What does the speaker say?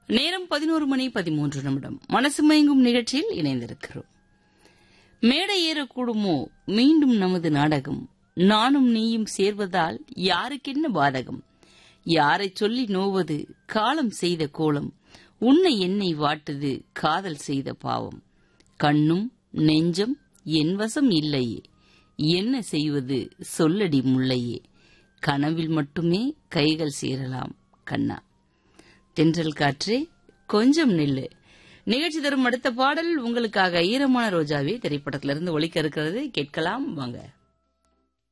நேரம் பதினோரு மணி பதிமூன்று நிமிடம் மனசு மயங்கும் நிகழ்ச்சியில் இணைந்திருக்கிறோம் மேடை ஏறக்கூடுமோ மீண்டும் நமது நாடகம் நானும் நீயும் சேர்வதால் யாருக்கென்ன பாதகம் யாரைச் சொல்லி நோவது காலம் செய்த கோலம் உன்னை என்னை வாட்டுது காதல் செய்த பாவம் கண்ணும் நெஞ்சம் என் வசம் இல்லையே என்ன செய்வது சொல்லடி முல்லையே கனவில் மட்டுமே கைகள் சேரலாம் கண்ணா தென்றல் காற்றே கொஞ்சம் நில்லு நிகழ்ச்சி தரும் அடுத்த பாடல் உங்களுக்காக ஈரமான ரோஜாவே திரைப்படத்திலிருந்து ஒலிக்க இருக்கிறது கேட்கலாம் வாங்க